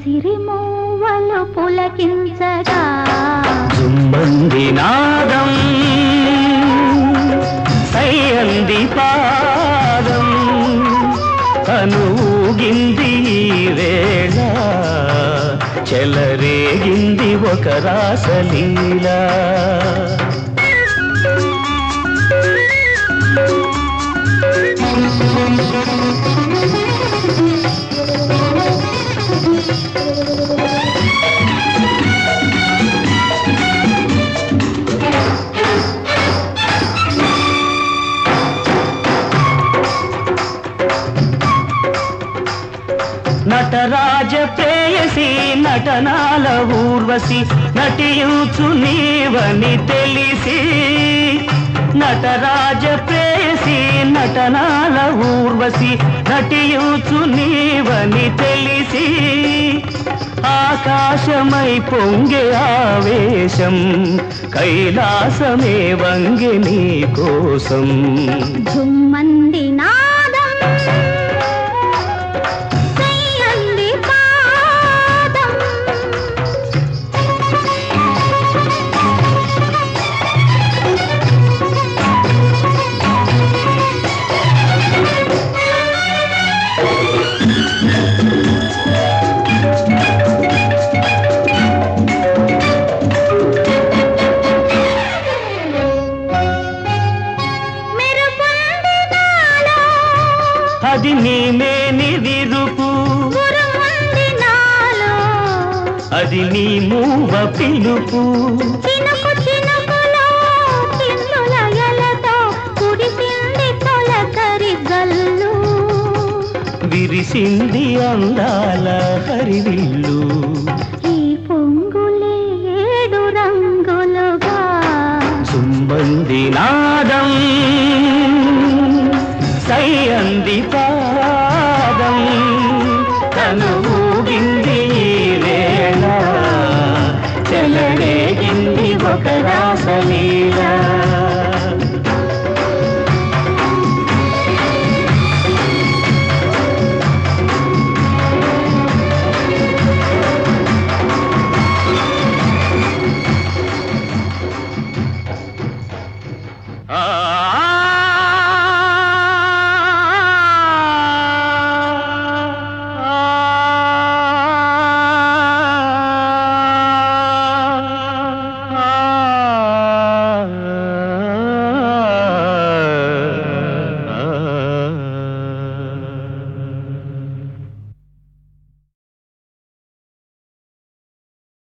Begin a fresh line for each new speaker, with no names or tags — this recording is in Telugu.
సిరిమూవలు పులకించగా
జుమ్మంది నాదం సయ్యంది పాదం కనుగింది ఈ వేళ చెలరేగింది ఒక రాసలీలా నటరాజ ప్రేయసి నటనాల ఊర్వశి నటించు నీవని తెలిసి నటరాజ ప్రేయసి నటనాల ఊర్వశి నటించు నీవని తెలిసి ఆకాశమై పొంగే ఆవేశం కైలాసమే వంగి నీ కోసం
జుమ్మంది నాదం సయ్యంది పాదం మెరుపుంది నాలో
అది నీ మేని విరుపు
గురుముంది నాలో
అది నీ మూవ పిలుపు
చినుకు చినుకులో చిన్నుల ఎలతో కురిసింది తొలకరి గల్లు
విరిసింది అందాల హరివిల్లు
ఈ పొంగులే ఏడు రంగులుగా
సుమ్మంది నాదం సై అంది పా